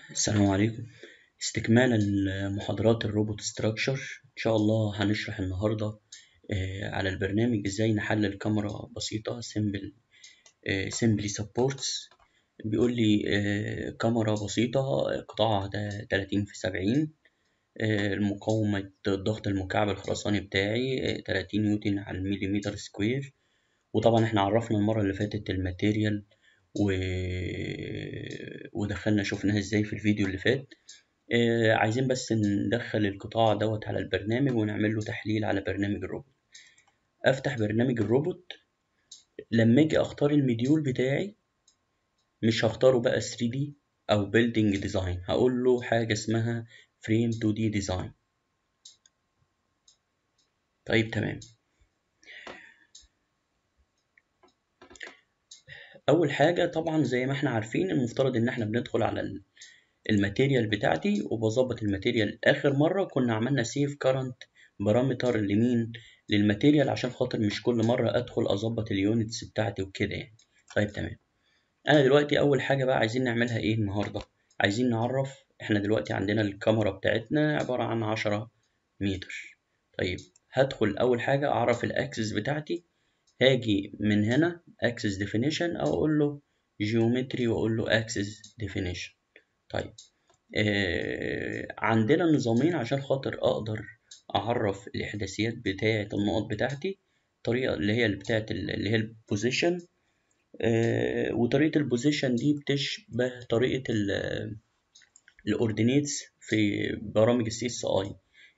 السلام عليكم استكمالا لمحاضرات الروبوت ستراكشر ان شاء الله هنشرح النهارده آه، على البرنامج ازاي نحلل كاميرا بسيطة سيمبل سيمبلي سبورتس بيقول لي آه، كاميرا بسيطة قطاعها ده 30 في 70 آه، المقاومة الضغط المكعب الخرساني بتاعي آه، 30 نيوتن على المليمتر سكوير وطبعا احنا عرفنا المرة اللي فاتت الماتيريال و... ودخلنا شفناها ازاي في الفيديو اللي فات آه عايزين بس ندخل القطاع دوت على البرنامج ونعمل له تحليل على برنامج الروبوت افتح برنامج الروبوت لما اجي اختار المديول بتاعي مش هختاره بقى 3D او building design هقول له حاجة اسمها frame 2D design طيب تمام اول حاجه طبعا زي ما احنا عارفين المفترض ان احنا بندخل على الماتيريال بتاعتي وبظبط الماتيريال اخر مره كنا عملنا سيف كارنت بارامتر لمين للماتيريال عشان خاطر مش كل مره ادخل اظبط اليونتس بتاعتي وكده يعني طيب تمام انا دلوقتي اول حاجه بقى عايزين نعملها ايه النهارده عايزين نعرف احنا دلوقتي عندنا الكاميرا بتاعتنا عباره عن عشرة متر طيب هدخل اول حاجه اعرف الاكسس بتاعتي هاجي من هنا axis definition او اقول له geometry واقول له axis definition طيب آه عندنا نظامين عشان خاطر اقدر اعرف الاحداثيات بتاعه النقط بتاعتي الطريقه اللي هي بتاعه اللي هي البوزيشن آه وطريقه البوزيشن دي بتشبه طريقه الاوردينيتس في برامج السي اس اي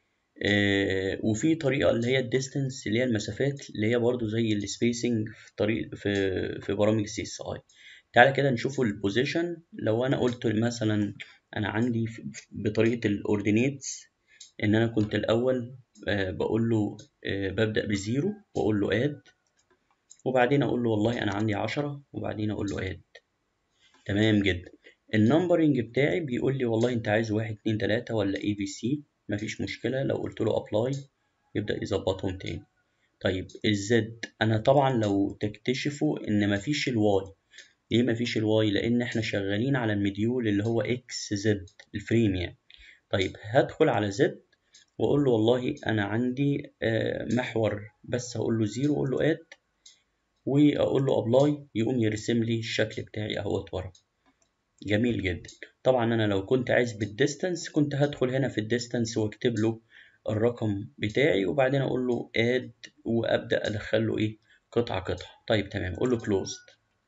آه وفي طريقه اللي هي الديستنس اللي هي المسافات اللي هي برضو زي السبيسنج في طريق في في برامج السي اس اي تعالى كده نشوفوا البوزيشن لو انا قلت مثلا انا عندي بطريقه الاوردينيتس ان انا كنت الاول آه بقول له آه ببدا بزيرو واقول له اد وبعدين اقول له والله انا عندي عشرة وبعدين اقول له اد تمام جدا النمبرنج بتاعي بيقول لي والله انت عايز واحد اتنين تلاتة ولا اي بي سي مفيش مشكلة لو قلت له ابلاي يبدأ يظبطهم تاني طيب الزد انا طبعا لو تكتشفوا ان مفيش الواي ليه مفيش الواي لان احنا شغالين على المديول اللي هو اكس زد الفريم يعني طيب هدخل على زد واقول له والله انا عندي محور بس هقول له زيرو واقول له اد واقول له ابلاي يقوم يرسم لي الشكل بتاعي اهوت ورا جميل جدا طبعا انا لو كنت عايز بالديستانس كنت هدخل هنا في الديستانس واكتب له الرقم بتاعي وبعدين اقول له اد وابدا ادخل له ايه قطعه قطعه طيب تمام اقول له كلوزد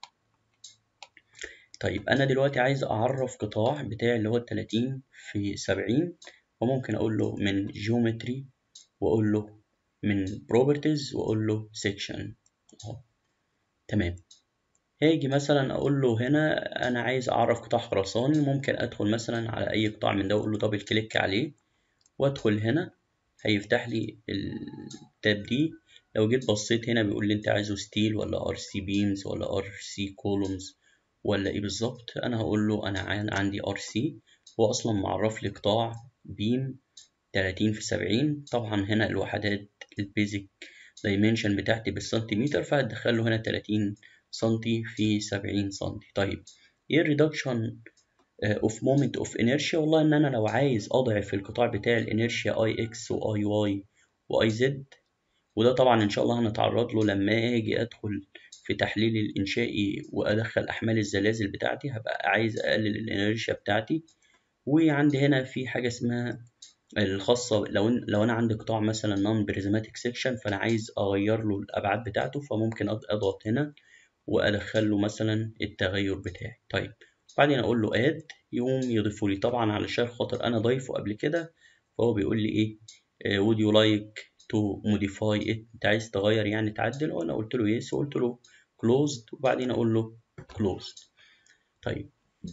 طيب انا دلوقتي عايز اعرف قطاع بتاعي اللي هو 30 في 70 وممكن اقول له من جيومتري واقول له من بروبرتيز واقول له سيكشن اهو تمام هاجي مثلا اقول له هنا انا عايز اعرف قطاع خرساني ممكن ادخل مثلا على اي قطاع من ده واقول له دبل كليك عليه وادخل هنا هيفتح لي التاب دي لو جيت بصيت هنا بيقول لي انت عايزه ستيل ولا ار سي بيمز ولا ار سي كولومز ولا ايه بالظبط انا هقول له انا عندي ار سي هو اصلا معرف لي قطاع بيم 30 في 70 طبعا هنا الوحدات البيزك دايمنشن بتاعتي بالسنتيمتر فهدخل له هنا 30 سنتي في 70 سنتي طيب ايه الريدكشن اوف مومنت اوف انيرشيا والله ان انا لو عايز اضعف القطاع بتاع الانيرشيا اي اكس واي واي واي زد وده طبعا ان شاء الله هنتعرض له لما اجي ادخل في تحليل الانشائي وادخل احمال الزلازل بتاعتي هبقى عايز اقلل الانيرشيا بتاعتي وعندي هنا في حاجه اسمها الخاصه لو لو انا عندي قطاع مثلا نون بريزماتيك سيكشن فانا عايز اغير له الابعاد بتاعته فممكن اضغط هنا وادخل له مثلا التغير بتاعي طيب بعدين اقول له اد يقوم يضيفه لي طبعا علشان خاطر انا ضايفه قبل كده فهو بيقول لي ايه would you like to modify it انت عايز تغير يعني تعدل وانا قلت له يس وقلت له closed وبعدين اقول له closed طيب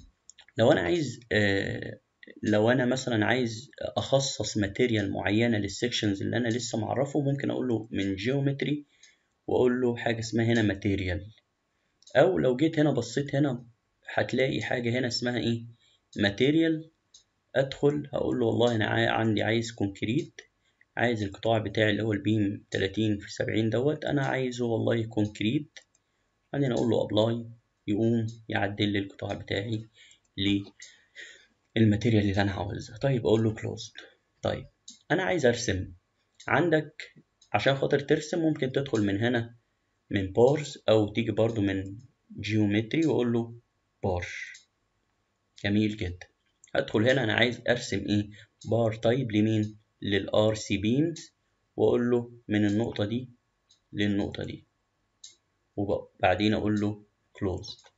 لو انا عايز آه لو انا مثلا عايز اخصص ماتيريال معينه للسكشنز اللي انا لسه معرفه ممكن اقول له من جيومتري واقول له حاجه اسمها هنا ماتيريال او لو جيت هنا بصيت هنا هتلاقي حاجه هنا اسمها ايه ماتيريال ادخل هقول له والله انا عندي عايز كونكريت عايز القطاع بتاعي اللي هو البيم 30 في 70 دوت انا عايزه والله كونكريت بعدين اقول له ابلاي يقوم يعدل لي القطاع بتاعي الماتيريال اللي انا عاوزها طيب اقول له closed طيب انا عايز ارسم عندك عشان خاطر ترسم ممكن تدخل من هنا من بارز او تيجي برضو من جيومتري واقول له بار جميل جدا هدخل هنا انا عايز ارسم ايه بار تايب لمين للار سي بيمز واقول له من النقطه دي للنقطه دي وبعدين اقول له closed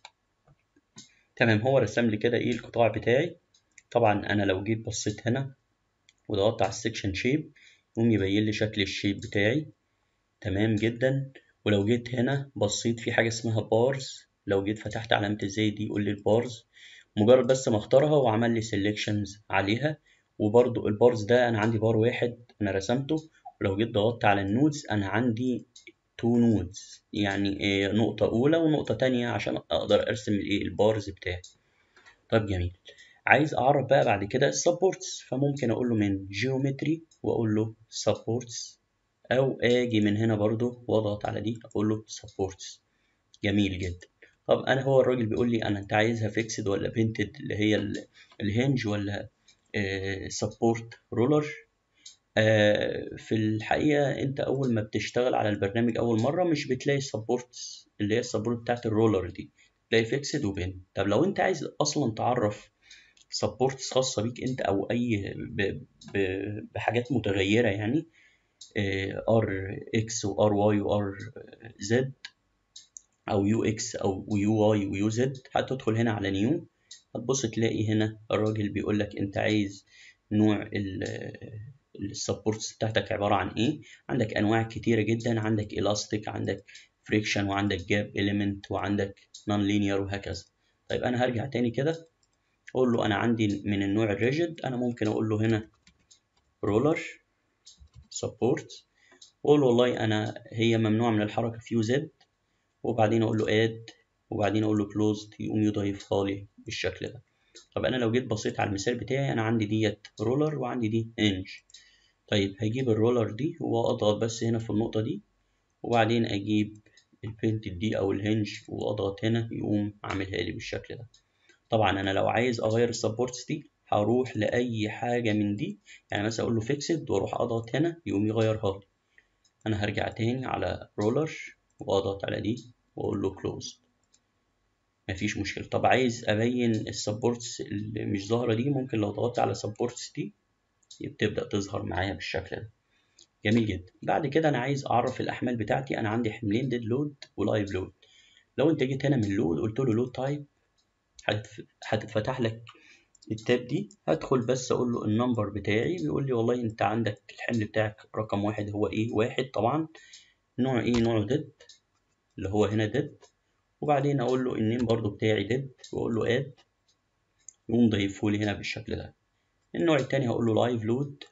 تمام هو رسم لي كده ايه القطاع بتاعي طبعا انا لو جيت بصيت هنا وضغطت على السكشن شيب يقوم يبين لي شكل الشيب بتاعي تمام جدا ولو جيت هنا بصيت في حاجه اسمها بارز لو جيت فتحت علامه ازاي دي يقول لي البارز مجرد بس ما اختارها وعمل لي سيلكشنز عليها وبرضو البارز ده انا عندي بار واحد انا رسمته ولو جيت ضغطت على النودز انا عندي تو نودز يعني إيه نقطة أولى ونقطة تانية عشان أقدر أرسم الإيه البارز بتاعي طيب جميل عايز أعرف بقى بعد كده السبورتس فممكن أقول له من جيومتري وأقول له سبورتس أو أجي من هنا برضو وأضغط على دي أقول له سبورتس جميل جدا طب أنا هو الراجل بيقول لي أنا أنت عايزها فيكسد ولا بينتد اللي هي الهنج ولا سبورت رولر آه في الحقيقة أنت أول ما بتشتغل على البرنامج أول مرة مش بتلاقي السبورتس اللي هي السبورت بتاعت الرولر دي تلاقي فيكسد وبين طب لو أنت عايز أصلا تعرف سبورتس خاصة بيك أنت أو أي ب ب بحاجات متغيرة يعني ار اكس وار واي وار زد أو يو اكس أو يو واي ويو زد هتدخل هنا على نيو هتبص تلاقي هنا الراجل بيقول لك أنت عايز نوع السبورتس بتاعتك عبارة عن ايه عندك انواع كتيرة جدا عندك الاستيك عندك فريكشن وعندك جاب اليمنت وعندك نون لينير وهكذا طيب انا هرجع تاني كده اقول له انا عندي من النوع الريجيد انا ممكن اقول له هنا رولر سبورت واقول له والله انا هي ممنوع من الحركة فيو زد وبعدين اقول له اد وبعدين اقول له كلوزد يقوم يضيفها لي بالشكل ده طب انا لو جيت بصيت على المثال بتاعي انا عندي ديت رولر وعندي دي انج طيب هجيب الرولر دي واضغط بس هنا في النقطة دي وبعدين اجيب البنت دي او الهنج واضغط هنا يقوم عاملها لي بالشكل ده طبعا انا لو عايز اغير السبورتس دي هروح لاي حاجة من دي يعني مثلا اقول له فيكسد واروح اضغط هنا يقوم يغيرها لي انا هرجع تاني على رولر واضغط على دي واقول له كلوز مفيش مشكلة طب عايز ابين السبورتس اللي مش ظاهرة دي ممكن لو ضغطت على سبورتس دي بتبدأ تظهر معايا بالشكل ده جميل جدا بعد كده انا عايز اعرف الاحمال بتاعتي انا عندي حملين ديد لود ولايف لود لو انت جيت هنا من لود قلت له لود تايب هتتفتح لك التاب دي هدخل بس اقول له النمبر بتاعي بيقول لي والله انت عندك الحمل بتاعك رقم واحد هو ايه واحد طبعا نوع ايه نوع ديد اللي هو هنا ديد وبعدين اقول له النيم برضو بتاعي ديد واقول له اد يقوم ضيفهولي هنا بالشكل ده النوع التاني هقول له لايف لود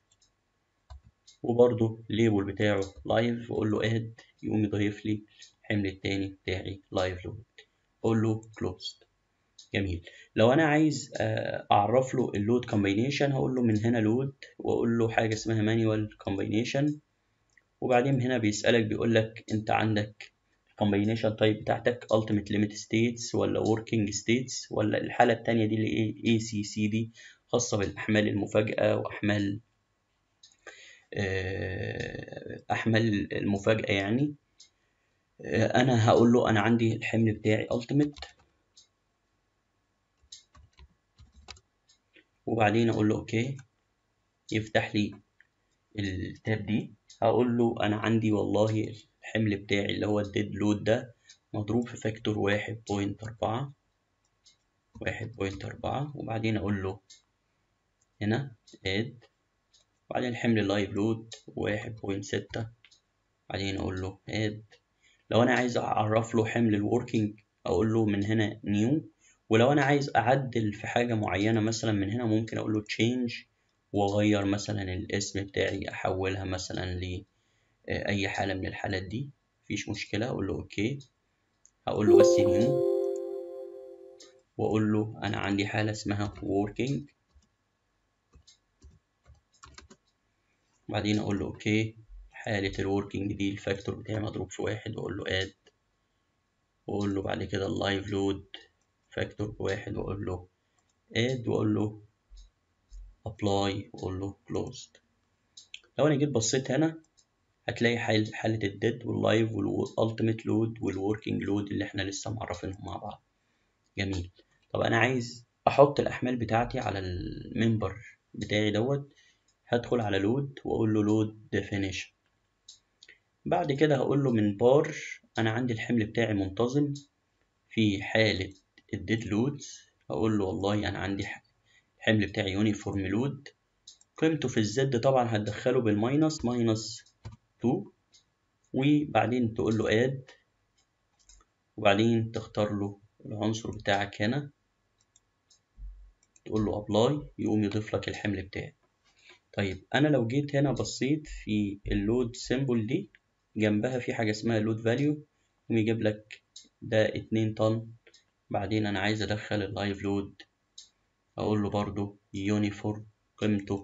وبرضه الليبل بتاعه لايف واقول له اد يقوم يضيف لي الحمل التاني بتاعي لايف لود اقول له closed جميل لو انا عايز اعرف له اللود كومبينيشن هقول له من هنا لود واقول له حاجه اسمها مانيوال كومبينيشن وبعدين من هنا بيسالك بيقول لك انت عندك الكومبينيشن تايب بتاعتك ultimate limit states ولا working states ولا الحاله التانيه دي اللي ايه ACC دي خاصه بالاحمال المفاجاه واحمال احمال المفاجاه يعني انا هقول له انا عندي الحمل بتاعي ultimate وبعدين اقول له اوكي يفتح لي التاب دي هقول له انا عندي والله الحمل بتاعي اللي هو الديد لود ده مضروب في فاكتور واحد بوينت أربعة واحد بوينت أربعة وبعدين أقول له هنا اد وبعدين الحمل اللايف لود واحد بوينت ستة بعدين أقول له اد لو أنا عايز أعرف له حمل الوركينج أقول له من هنا نيو ولو أنا عايز أعدل في حاجة معينة مثلا من هنا ممكن أقول له change وأغير مثلا الاسم بتاعي أحولها مثلا لأي حالة من الحالات دي مفيش مشكلة أقول له أوكي هقول له بس نيو وأقول له أنا عندي حالة اسمها working بعدين أقول له أوكي حالة الوركينج دي الفاكتور بتاعي مضروب في واحد وأقول له add وأقول له بعد كده اللايف لود فاكتور بواحد وأقول له add وأقول له apply واقول له closed لو انا جيت بصيت هنا هتلاقي حال حالة الديد واللايف والالتيميت لود والوركينج لود اللي احنا لسه معرفينهم مع بعض جميل طب انا عايز احط الاحمال بتاعتي على الممبر بتاعي دوت هدخل على لود واقول له لود definition بعد كده هقول له من بار انا عندي الحمل بتاعي منتظم في حالة الديد لودز هقول له والله انا عندي الحمل بتاعي يونيفورم لود قيمته في الزد طبعا هتدخله بالماينس ماينس 2 وبعدين تقول له اد وبعدين تختار له العنصر بتاعك هنا تقول له ابلاي يقوم يضيف لك الحمل بتاعي طيب انا لو جيت هنا بصيت في اللود سيمبل دي جنبها في حاجه اسمها لود فاليو يقوم يجيب لك ده 2 طن بعدين انا عايز ادخل اللايف لود اقول له برضو يونيفورم قيمته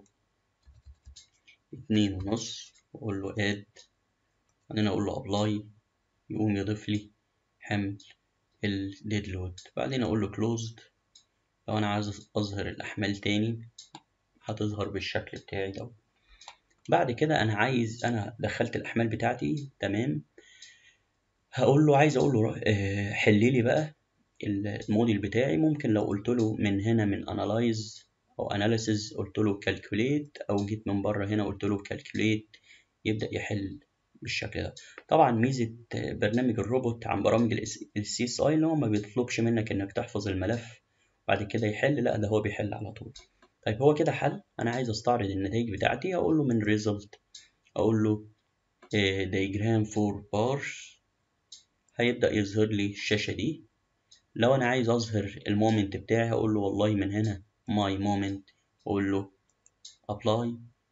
اتنين ونص واقول له اد بعدين اقول له ابلاي يقوم يضيف لي حمل الديد لود بعدين اقول له كلوزد لو انا عايز اظهر الاحمال تاني هتظهر بالشكل بتاعي ده بعد كده انا عايز انا دخلت الاحمال بتاعتي تمام هقول له عايز اقول له حل لي بقى الموديل بتاعي ممكن لو قلت له من هنا من analyze او analysis قلت له calculate او جيت من بره هنا قلت له calculate يبدأ يحل بالشكل ده طبعا ميزة برنامج الروبوت عن برامج السي اس اي اللي هو ما بيطلبش منك انك تحفظ الملف بعد كده يحل لا ده هو بيحل على طول طيب هو كده حل انا عايز استعرض النتائج بتاعتي اقول له من result اقول له diagram for bars هيبدأ يظهر لي الشاشة دي لو انا عايز اظهر المومنت بتاعي هقول له والله من هنا my moment واقول له apply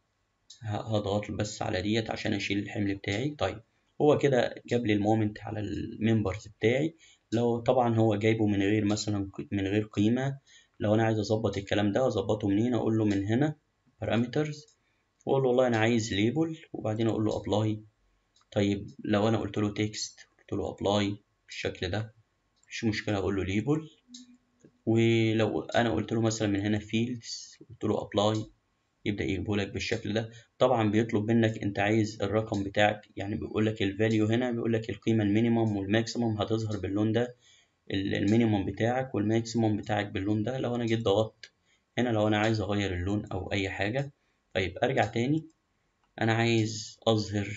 هضغط بس على ديت عشان اشيل الحمل بتاعي طيب هو كده جاب لي المومنت على الممبرز بتاعي لو طبعا هو جايبه من غير مثلا من غير قيمة لو انا عايز اظبط الكلام ده اظبطه منين اقول له من هنا parameters واقول له والله انا عايز ليبل وبعدين اقول له apply طيب لو انا قلت له text قلت له apply بالشكل ده مش مشكلة اقول له ليبل ولو انا قلت له مثلا من هنا fields قلت له apply يبدأ يجيبه لك بالشكل ده طبعا بيطلب منك انت عايز الرقم بتاعك يعني بيقول لك الفاليو هنا بيقول لك القيمة المينيمم والماكسيمم هتظهر باللون ده المينيمم بتاعك والماكسيمم بتاعك باللون ده لو انا جيت ضغطت هنا لو انا عايز اغير اللون او اي حاجة طيب ارجع تاني انا عايز اظهر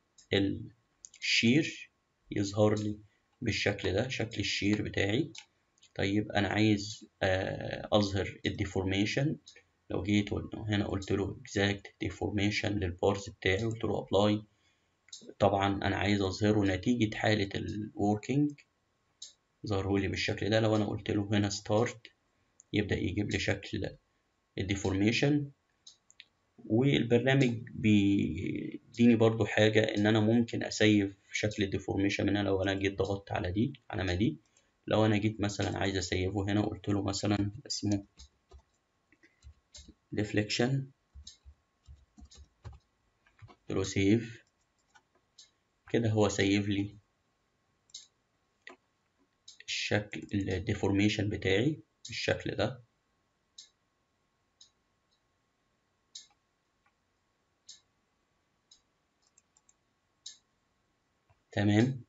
الشير يظهر لي بالشكل ده شكل الشير بتاعي طيب انا عايز اظهر الديفورميشن لو جيت هنا قلت له exact deformation للبارز بتاعي قلت له apply طبعا انا عايز اظهره نتيجة حالة الوركينج ظهره لي بالشكل ده لو انا قلت له هنا start يبدأ يجيب لي شكل الديفورميشن والبرنامج بيديني برضو حاجة ان انا ممكن اسيف شكل الديفورميشن من هنا لو انا جيت ضغطت على دي علامة دي لو انا جيت مثلا عايز اسيفه هنا قلت له مثلا اسمه deflection قلت له save كده هو سيف لي الشكل الديفورميشن بتاعي بالشكل ده تمام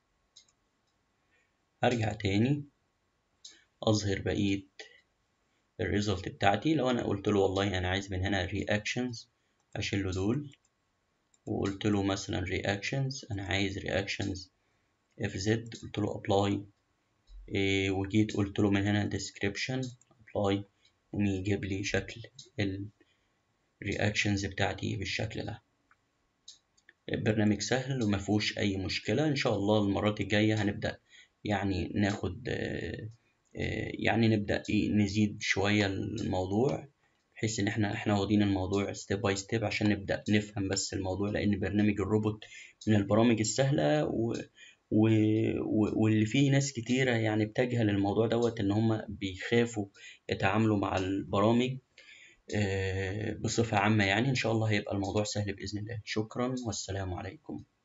ارجع تاني اظهر بقية الريزلت بتاعتي لو انا قلت له والله انا عايز من هنا reactions اشيل له دول وقلت له مثلا reactions انا عايز reactions fz قلت له apply إيه وجيت قلت له من هنا description apply ويجيب لي شكل ال reactions بتاعتي بالشكل ده البرنامج سهل وما فيهوش اي مشكله ان شاء الله المرات الجايه هنبدا يعني ناخد يعني نبدا نزيد شويه الموضوع بحيث ان احنا احنا واخدين الموضوع ستيب باي ستيب عشان نبدا نفهم بس الموضوع لان برنامج الروبوت من البرامج السهله و... و... و... واللي فيه ناس كتيره يعني بتجهل الموضوع دوت ان هم بيخافوا يتعاملوا مع البرامج بصفة عامة يعني إن شاء الله هيبقى الموضوع سهل بإذن الله شكرا والسلام عليكم